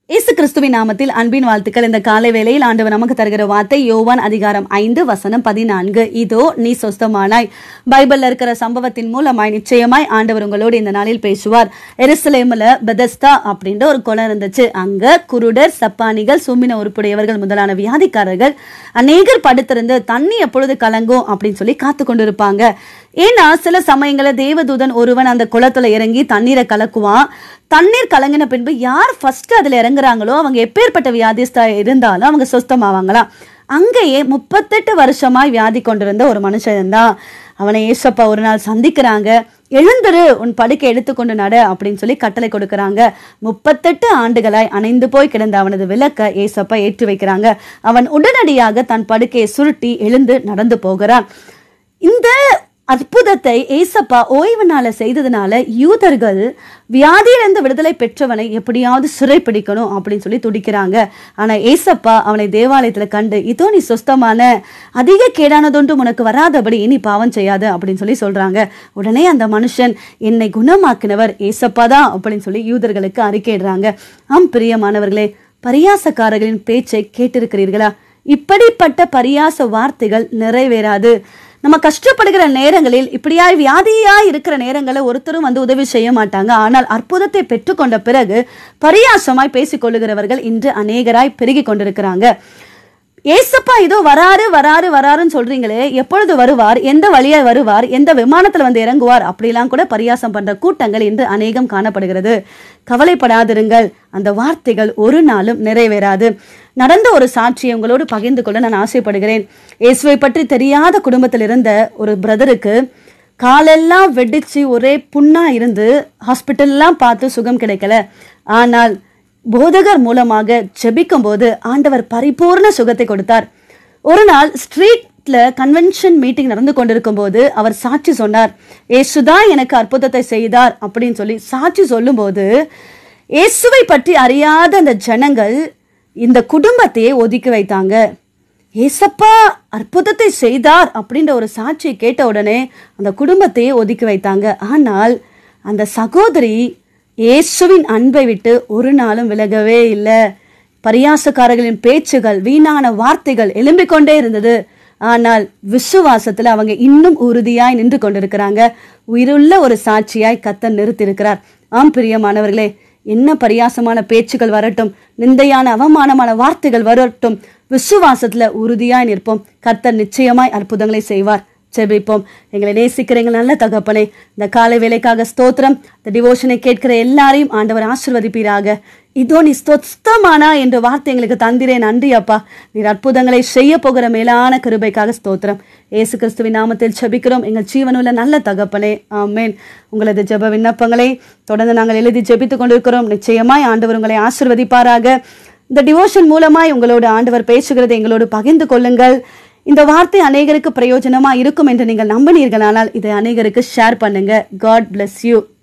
இயேசு கிறிஸ்துவின் நாமத்தில் அன்பின் வாழ்த்துக்கள் இந்த காலை வேளையில் ஆண்டவர் நமக்கு தருகிற வார்த்தை யோவான் அதிகாரம் ஐந்து வசனம் பதினான்கு இதோ நீ சொஸ்தமானாய் பைபிள்ல இருக்கிற சம்பவத்தின் மூலமாய் நிச்சயமாய் ஆண்டவர் உங்களோடு இந்த நாளில் பேசுவார் எருசலேம்ல பெதஸ்தா அப்படின்ற ஒரு குளம் இருந்துச்சு அங்க குருடர் சப்பானிகள் சும்மின உருப்புடையவர்கள் முதலான வியாதிக்காரர்கள் அநேகர் படுத்திருந்து தண்ணி எப்பொழுது கலங்கும் அப்படின்னு சொல்லி காத்து கொண்டிருப்பாங்க ஏன்னா சில சமயங்கள தேவதூதன் ஒருவன் அந்த குளத்துல இறங்கி தண்ணீரை கலக்குவான் தண்ணீர் கலங்கின பின்பு யார் ஃபர்ஸ்ட் அதுல இறங்குறாங்களோ அவங்க எப்பேற்பட்ட வியாதிஸ்தா இருந்தாலும் அவங்க சொஸ்தமாவாங்களாம் அங்கேயே முப்பத்தெட்டு வருஷமாய் வியாதி கொண்டிருந்த ஒரு மனுஷன் தான் அவனை ஏசப்பா ஒரு நாள் சந்திக்கிறாங்க எழுந்துரு உன் படுக்கை எடுத்துக்கொண்டு நட அப்படின்னு சொல்லி கட்டளை கொடுக்கறாங்க முப்பத்தெட்டு ஆண்டுகளாய் அணைந்து போய் கிடந்த அவனது விளக்க ஏசப்பா ஏற்றி வைக்கிறாங்க அவன் உடனடியாக தன் படுக்கையை சுருட்டி எழுந்து நடந்து போகிறான் இந்த அற்புதத்தை ஏசப்பா ஓய்வு நாள செய்ததுனால யூதர்கள் வியாதியிலிருந்து விடுதலை பெற்றவனை எப்படியாவது சிறைப்பிடிக்கணும் அப்படின்னு சொல்லி துடிக்கிறாங்க ஆனா ஏசப்பா அவனை தேவாலயத்துல கண்டு இதோ நீ சொஸ்தமான அதிக கேடானதொன்றும் உனக்கு வராதபடி இனி பாவம் செய்யாத அப்படின்னு சொல்லி சொல்றாங்க உடனே அந்த மனுஷன் என்னை குணமாக்கினவர் ஏசப்பா தான் அப்படின்னு சொல்லி யூதர்களுக்கு அறிக்கையிடுறாங்க ஆம் பிரியமானவர்களே பரியாசக்காரர்களின் பேச்சை கேட்டிருக்கிறீர்களா இப்படிப்பட்ட பரியாச வார்த்தைகள் நிறைவேறாது நம்ம கஷ்டப்படுகிற நேரங்களில் இப்படியாய் வியாதியாய் இருக்கிற நேரங்களில் ஒருத்தரும் வந்து உதவி செய்ய மாட்டாங்க ஆனால் அற்புதத்தை பெற்றுக்கொண்ட பிறகு பரியாசமாய் பேசிக் கொள்ளுகிறவர்கள் இன்று அநேகராய் பெருகி கொண்டிருக்கிறாங்க ஏசப்பா இதோ வராரு வராரு வராருன்னு சொல்றீங்களே எப்பொழுது வருவார் எந்த வழியா வருவார் எந்த விமானத்துல வந்து இறங்குவார் அப்படிலாம் கூட பரியாசம் பண்ற கூட்டங்கள் இன்று அநேகம் காணப்படுகிறது கவலைப்படாதிருங்கள் அந்த வார்த்தைகள் ஒரு நாளும் நிறைவேறாது நடந்த ஒரு சாட்சியை உங்களோடு பகிர்ந்து கொள்ள நான் ஆசைப்படுகிறேன் இயேசுவை பற்றி தெரியாத குடும்பத்தில் இருந்த ஒரு பிரதருக்கு காலெல்லாம் வெடிச்சு ஒரே புண்ணா இருந்து ஹாஸ்பிட்டல்லாம் பார்த்து சுகம் கிடைக்கல ஆனால் போதகர் மூலமாக ஜெபிக்கும் போது ஆண்டவர் பரிபூர்ண சுகத்தை கொடுத்தார் ஒரு நாள் ஸ்ட்ரீட்ல கன்வென்ஷன் மீட்டிங் நடந்து கொண்டிருக்கும் போது அவர் சாட்சி சொன்னார் ஏசுதான் எனக்கு அற்புதத்தை செய்தார் அப்படின்னு சொல்லி சாட்சி சொல்லும்போது இயேசுவை பற்றி அறியாத அந்த ஜனங்கள் இந்த குடும்பத்தையே ஒதுக்கி வைத்தாங்க ஏசப்பா அற்புதத்தை செய்தார் அப்படின்ற ஒரு சாட்சியை கேட்ட உடனே அந்த குடும்பத்தையே ஒதுக்கி வைத்தாங்க ஆனால் அந்த சகோதரி இயேசுவின் அன்பை விட்டு ஒரு நாளும் விலகவே இல்லை பரியாசக்காரர்களின் பேச்சுகள் வீணான வார்த்தைகள் எழும்பிக் கொண்டே இருந்தது ஆனால் விசுவாசத்துல அவங்க இன்னும் உறுதியாய் நின்று கொண்டிருக்கிறாங்க உயிருள்ள ஒரு சாட்சியாய் கத்தன் நிறுத்தியிருக்கிறார் ஆம் பிரியமானவர்களே என்ன பரியாசமான பேச்சுகள் வரட்டும் நிந்தையான அவமானமான வார்த்தைகள் வரட்டும் விசுவாசத்துல உறுதியாய் நிற்போம் கர்த்தர் நிச்சயமாய் அற்புதங்களை செய்வார் செபிப்போம் எங்களை நேசிக்கிற எங்கள் நல்ல தகப்பனே இந்த காலை வேலைக்காக ஸ்தோத்திரம் இந்த டிவோஷனை கேட்கிற எல்லாரையும் ஆண்டவர் ஆசிர்வதிப்பீராக இதோ நீ ஸ்தோத்தமானா என்ற வார்த்தை எங்களுக்கு தந்திரே நன்றி அப்பா நீர் அற்புதங்களை செய்ய போகிற மேலான கிருபைக்காக ஸ்தோத்திரம் ஏசு கிறிஸ்துவின் நாமத்தில் செபிக்கிறோம் எங்கள் ஜீவனுள்ள நல்ல தகப்பனே ஆமேன் உங்களது ஜெப விண்ணப்பங்களை தொடர்ந்து நாங்கள் எழுதி ஜெபித்துக் கொண்டிருக்கிறோம் நிச்சயமாய் ஆண்டவர் உங்களை ஆசிர்வதிப்பாராக இந்த டிவோஷன் மூலமாய் உங்களோட ஆண்டவர் பேசுகிறதை எங்களோடு பகிர்ந்து கொள்ளுங்கள் இந்த வார்த்தை அநேகருக்கு பிரயோஜனமா இருக்கும் என்று நீங்கள் நம்பினீர்களானால் இதை அநேகருக்கு ஷேர் பண்ணுங்க காட் bless யூ